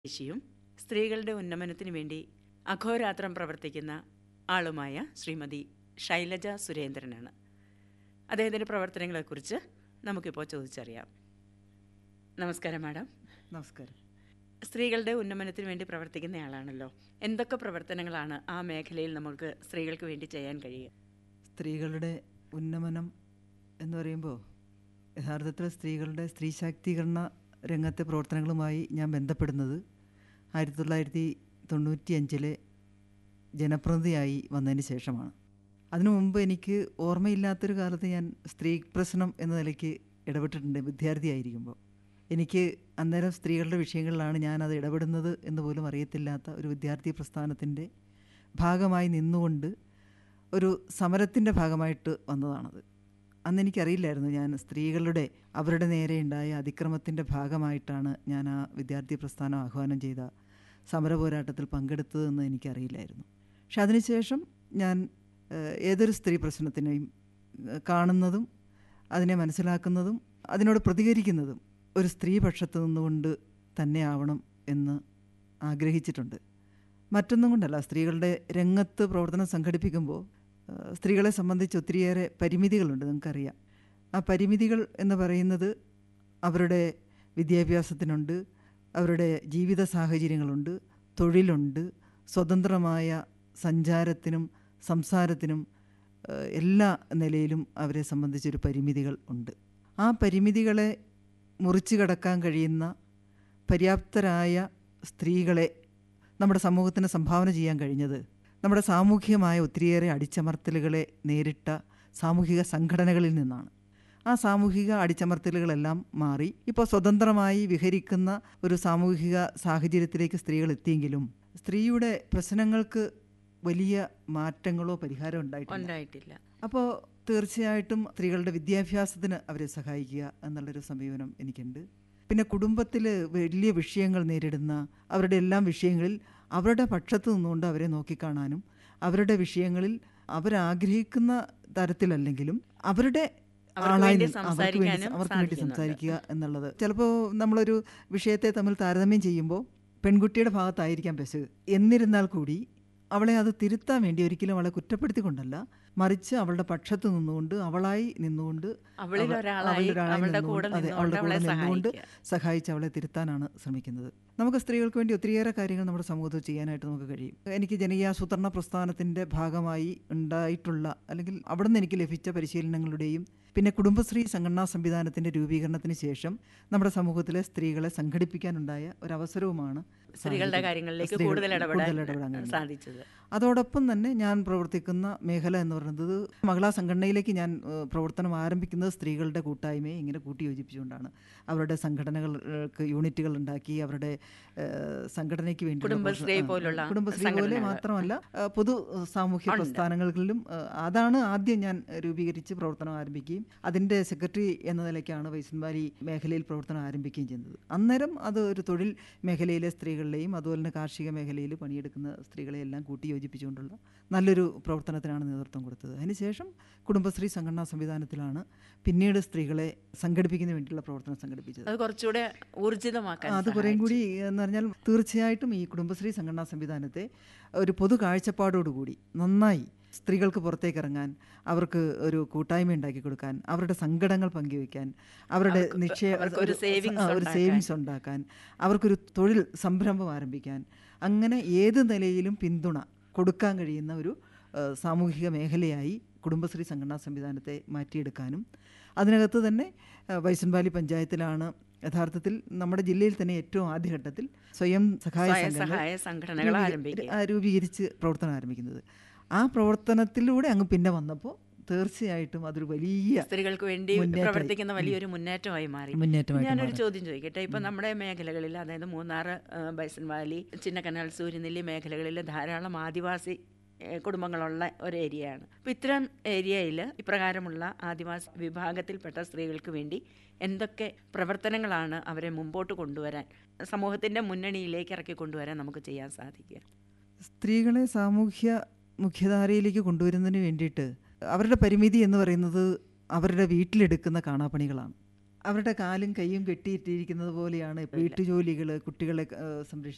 ദേശിയും സ്ത്രീകളുടെ ഉന്നമനത്തിനു വേണ്ടി അഘോരാത്രം പ്രവർത്തിക്കുന്ന ആളുമായ ശ്രീമതി ശൈലജ സുരേന്ദ്രനാണ് അദ്ദേഹത്തിൻ്റെ പ്രവർത്തനങ്ങളെക്കുറിച്ച് നമുക്കിപ്പോൾ ചോദിച്ചറിയാം നമസ്കാരം മാഡം നമസ്കാരം സ്ത്രീകളുടെ ഉന്നമനത്തിന് വേണ്ടി പ്രവർത്തിക്കുന്നയാളാണല്ലോ എന്തൊക്കെ പ്രവർത്തനങ്ങളാണ് ആ മേഖലയിൽ നമുക്ക് സ്ത്രീകൾക്ക് വേണ്ടി ചെയ്യാൻ കഴിയുക സ്ത്രീകളുടെ ഉന്നമനം എന്ന് പറയുമ്പോൾ യഥാർത്ഥത്തിൽ സ്ത്രീകളുടെ സ്ത്രീ ശാക്തീകരണ രംഗത്തെ പ്രവർത്തനങ്ങളുമായി ഞാൻ ബന്ധപ്പെടുന്നത് ആയിരത്തി തൊള്ളായിരത്തി തൊണ്ണൂറ്റി അഞ്ചിലെ ജനപ്രതിനിധിയായി വന്നതിന് ശേഷമാണ് അതിനു മുമ്പ് എനിക്ക് ഓർമ്മയില്ലാത്തൊരു കാലത്ത് ഞാൻ സ്ത്രീ പ്രശ്നം എന്ന നിലയ്ക്ക് ഇടപെട്ടിട്ടുണ്ട് വിദ്യാർത്ഥിയായിരിക്കുമ്പോൾ എനിക്ക് അന്നേരം സ്ത്രീകളുടെ വിഷയങ്ങളിലാണ് ഞാനത് ഇടപെടുന്നത് എന്ന് പോലും അറിയത്തില്ലാത്ത ഒരു വിദ്യാർത്ഥി പ്രസ്ഥാനത്തിൻ്റെ ഭാഗമായി നിന്നുകൊണ്ട് ഒരു സമരത്തിൻ്റെ ഭാഗമായിട്ട് വന്നതാണത് അന്ന് എനിക്കറിയില്ലായിരുന്നു ഞാൻ സ്ത്രീകളുടെ അവരുടെ നേരെ ഉണ്ടായ അതിക്രമത്തിൻ്റെ ഭാഗമായിട്ടാണ് ഞാൻ ആ വിദ്യാർത്ഥി പ്രസ്ഥാനം ആഹ്വാനം ചെയ്ത സമര പോരാട്ടത്തിൽ പങ്കെടുത്തതെന്ന് എനിക്കറിയില്ലായിരുന്നു പക്ഷെ അതിനുശേഷം ഞാൻ ഏഹ്, ഏതൊരു സ്ത്രീ പ്രശ്നത്തിനെയും ഏഹ്, കാണുന്നതും അതിനെ മനസ്സിലാക്കുന്നതും അതിനോട് പ്രതികരിക്കുന്നതും ഒരു സ്ത്രീ പക്ഷത്ത് നിന്നുകൊണ്ട് തന്നെ ആവണം എന്ന് ആഗ്രഹിച്ചിട്ടുണ്ട് മറ്റൊന്നും കൊണ്ടല്ല സ്ത്രീകളുടെ രംഗത്ത് പ്രവർത്തനം സംഘടിപ്പിക്കുമ്പോൾ ആ, സ്ത്രീകളെ സംബന്ധിച്ച് ഒത്തിരിയേറെ പരിമിതികളുണ്ട് നിങ്ങൾക്കറിയാം ആ പരിമിതികൾ എന്ന് പറയുന്നത് അവരുടെ വിദ്യാഭ്യാസത്തിനുണ്ട് അവരുടെ ജീവിത സാഹചര്യങ്ങളുണ്ട് തൊഴിലുണ്ട് സ്വതന്ത്രമായ സഞ്ചാരത്തിനും സംസാരത്തിനും ആ, എല്ലാ നിലയിലും അവരെ സംബന്ധിച്ചൊരു പരിമിതികൾ ഉണ്ട് ആ പരിമിതികളെ മുറിച്ചു കടക്കാൻ കഴിയുന്ന പര്യാപ്തരായ സ്ത്രീകളെ നമ്മുടെ സമൂഹത്തിന് സംഭാവന ചെയ്യാൻ കഴിഞ്ഞത് നമ്മുടെ സാമൂഹികമായ ഒത്തിരിയേറെ അടിച്ചമർത്തലുകളെ നേരിട്ട സാമൂഹിക സംഘടനകളിൽ നിന്നാണ് ആ സാമൂഹിക അടിച്ചമർത്തലുകളെല്ലാം മാറി ഇപ്പോൾ സ്വതന്ത്രമായി വിഹരിക്കുന്ന ഒരു സാമൂഹിക സാഹചര്യത്തിലേക്ക് സ്ത്രീകൾ എത്തിയെങ്കിലും സ്ത്രീയുടെ പ്രശ്നങ്ങൾക്ക് വലിയ മാറ്റങ്ങളോ പരിഹാരമോ ഉണ്ടായിട്ടില്ല ഉണ്ടായിട്ടില്ല അപ്പോൾ തീർച്ചയായിട്ടും സ്ത്രീകളുടെ വിദ്യാഭ്യാസത്തിന് അവരെ സഹായിക്കുക എന്നുള്ളൊരു സമീപനം എനിക്കുണ്ട് പിന്നെ കുടുംബത്തിൽ വലിയ വിഷയങ്ങൾ നേരിടുന്ന അവരുടെ എല്ലാം വിഷയങ്ങളിൽ അവരുടെ പക്ഷത്ത് നിന്നുകൊണ്ട് അവരെ നോക്കിക്കാണാനും അവരുടെ വിഷയങ്ങളിൽ അവരാഗ്രഹിക്കുന്ന തരത്തിലല്ലെങ്കിലും അവരുടെ അവർക്ക് ആളായി വേണ്ടി നിന്ന് അവർക്ക് വേണ്ടി സംസാരിക്കാനും അവർക്ക് വേണ്ടി സാധിക്കുന്നുണ്ട്. സംസാരിക്കുക എന്നുള്ളത് ചിലപ്പോൾ നമ്മളൊരു വിഷയത്തെ തമ്മിൽ താരതമ്യം ചെയ്യുമ്പോൾ പെൺകുട്ടിയുടെ ഭാഗത്തായിരിക്കാം പെശക് എന്നിരുന്നാൽ കൂടി അവളെ അത് തിരുത്താൻ വേണ്ടി ഒരിക്കലും അവളെ കുറ്റപ്പെടുത്തിക്കൊണ്ടല്ല മറിച്ച് അവളുടെ പക്ഷത്ത് നിന്നുകൊണ്ട് അവളായി നിന്നുകൊണ്ട് അവളിൽ അവ- ഒരാളായി അവളിൽ ഒരാളായി അവളുടെ നിന്നുകൊണ്ട് കൂടെ അതെ, നിന്നുകൊണ്ട് അവളുടെ അവളെ കൂടെ നിന്നുകൊണ്ട് സഹായിക്കുക സഹായിച്ച് അവളെ തിരുത്താനാണ് ശ്രമിക്കുന്നത് നമുക്ക് സ്ത്രീകൾക്ക് വേണ്ടി ഒത്തിരിയേറെ കാര്യങ്ങൾ നമ്മുടെ സമൂഹത്തിൽ ചെയ്യാനായിട്ട് നമുക്ക് കഴിയും എനിക്ക് ജനകീയാസൂത്രണ പ്രസ്ഥാനത്തിൻ്റെ ഭാഗമായി ഉണ്ടായിട്ടുള്ള അല്ലെങ്കിൽ അവിടെ നിന്ന് എനിക്ക് ലഭിച്ച പരിശീലനങ്ങളുടെയും പിന്നെ കുടുംബശ്രീ സംഘടനാ സംവിധാനത്തിൻ്റെ രൂപീകരണത്തിന് ശേഷം നമ്മുടെ സമൂഹത്തിലെ സ്ത്രീകളെ സംഘടിപ്പിക്കാനുണ്ടായ ഒരവസരവുമാണ് സ്ത്രീകളുടെ സാധിക്കുന്നത്. കാര്യങ്ങളിലേക്ക് സ്ത്രീകൾ കൂടുതൽ ഇടപെടാൻ ഇടപെടാൻ കഴിഞ്ഞത്. സാധിച്ചത് അതോടൊപ്പം തന്നെ ഞാൻ പ്രവർത്തിക്കുന്ന മേഖല എന്ന് പറയുന്നത് മഹിളാ സംഘടനയിലേക്ക് ഞാൻ ഏഹ്, പ്രവർത്തനം ആരംഭിക്കുന്നത് സ്ത്രീകളുടെ കൂട്ടായ്മയെ ഇങ്ങനെ കൂട്ടി യോജിപ്പിച്ചുകൊണ്ടാണ് അവരുടെ സംഘടനകൾക്ക് യൂണിറ്റുകൾ ഉണ്ടാക്കി അവരുടെ ഏഹ്, സംഘടനയ്ക്ക് വേണ്ടി കുടുംബശ്രീ പോലുള്ള കുടുംബശ്രീ പോലെ സംഘടനകൾ. മാത്രമല്ല ഏഹ്, പൊതു ഏഹ്, സാമൂഹ്യ ഉണ്ട്. പ്രസ്ഥാനങ്ങളിലും ഏഹ്, അതാണ് ആദ്യം ഞാൻ രൂപീകരിച്ച് പ്രവർത്തനം ആരംഭിക്കുകയും അതിൻ്റെ സെക്രട്ടറി എന്ന നിലയ്ക്കാണ് വൈസൻവാലി മേഖലയിൽ പ്രവർത്തനം ആരംഭിക്കുകയും ചെയ്യുന്നത് അന്നേരം അത് ഒരു തൊഴിൽ മേഖലയിലെ സ്ത്രീകളുടെയും അതുപോലെ തന്നെ കാർഷിക മേഖലയിൽ പണിയെടുക്കുന്ന സ്ത്രീകളെയെല്ലാം കൂട്ടി യോജിപ്പിച്ചുകൊണ്ടുള്ള നല്ലൊരു പ്രവർത്തനത്തിനാണ് നേതൃത്വം കൊടുത്തത് അതിനുശേഷം കുടുംബശ്രീ സംഘടനാ സംവിധാനത്തിലാണ് പിന്നീട് സ്ത്രീകളെ സംഘടിപ്പിക്കുന്നതിന് വേണ്ടിയുള്ള പ്രവർത്തനം സംഘടിപ്പിച്ചത് അത് കുറച്ചുകൂടെ ഊർജിതമാക്കാൻ അത് കുറേം കൂടി എന്ന് പറഞ്ഞാൽ തീർച്ചയായിട്ടും ഈ കുടുംബശ്രീ സംഘടനാ സംവിധാനത്തെ ഒരു പൊതു കാഴ്ചപ്പാടോടുകൂടി നന്നായി സ്ത്രീകൾക്ക് പുറത്തേക്ക് ഇറങ്ങാൻ അവർക്ക് ഒരു കൂട്ടായ്മ ഉണ്ടാക്കി കൊടുക്കാൻ അവരുടെ സങ്കടങ്ങൾ പങ്കുവയ്ക്കാൻ അവരുടെ അവർക്ക് നിക്ഷേപ അവർക്ക് ഒരു savings ആ, ഒരു ഉണ്ടാക്കാൻ. സേവിങ്സ് ഉണ്ടാക്കാൻ അവർക്കൊരു തൊഴിൽ സംരംഭം ആരംഭിക്കാൻ അങ്ങനെ ഏത് നിലയിലും പിന്തുണ കൊടുക്കാൻ കഴിയുന്ന ഒരു ആ, സാമൂഹിക മേഖലയായി കുടുംബശ്രീ സംഘടനാ സംവിധാനത്തെ മാറ്റിയെടുക്കാനും അതിനകത്ത് തന്നെ ആ, വൈസൻവാലി പഞ്ചായത്തിലാണ് യഥാർത്ഥത്തിൽ നമ്മുടെ ജില്ലയിൽ തന്നെ ഏറ്റവും ആദ്യഘട്ടത്തിൽ സ്വയം സഹായ സ്വയം സംഘങ്ങൾ സഹായ സംഘടനകൾ രൂപീക- ആരംഭിക്കുക ആ, രൂപീകരിച്ച് പ്രവർത്തനം ആരംഭിക്കുന്നത് ആ പ്രവർത്തനത്തിലൂടെ അങ്ങ് പിന്നെ വന്നപ്പോൾ തീർച്ചയായിട്ടും അതൊരു വലിയ സ്ത്രീകൾക്ക് വേണ്ടി മുന്നേറ്റമായി. പ്രവർത്തിക്കുന്ന വലിയൊരു മുന്നേറ്റമായി മാറി മുന്നേറ്റമായിട്ട് ഞാനൊരു മാറി. ചോദ്യം ചോദിക്കട്ടെ ഇപ്പൊ നമ്മുടെ മേഖലകളിൽ അതായത് മൂന്നാർ ആ, ബൈസൺ വാലി ചിന്നക്കനാൽ സൂര്യനെല്ലി മേഖലകളിൽ ധാരാളം ആദിവാസി ഏ, കുടുംബങ്ങളുള്ള ഒരു ഏരിയയാണ് അപ്പോൾ ഇത്തരം ഏരിയയിൽ ഇപ്രകാരമുള്ള ആദിവാസി വിഭാഗത്തിൽപ്പെട്ട സ്ത്രീകൾക്ക് വേണ്ടി എന്തൊക്കെ പ്രവർത്തനങ്ങളാണ് അവരെ മുമ്പോട്ട് കൊണ്ടുവരാൻ സമൂഹത്തിൻ്റെ മുന്നണിയിലേക്ക് ഇറക്കി കൊണ്ടുവരാൻ നമുക്ക് ചെയ്യാൻ സാധിക്കുക സ്ത്രീകളെ സാമൂഹ്യ മുഖ്യധാരയിലേക്ക് കൊണ്ടുവരുന്നതിന് വേണ്ടിയിട്ട് അവരുടെ പരിമിതി എന്ന് പറയുന്നത് അവരുടെ വീട്ടിലെടുക്കുന്ന കാണാപ്പണികളാണ് അവരുടെ കാലും കൈയും കെട്ടിയിട്ടിരിക്കുന്നത് പോലെയാണ് വീട്ടുജോലികൾ കുട്ടികളെ സംരക്ഷിക്കുക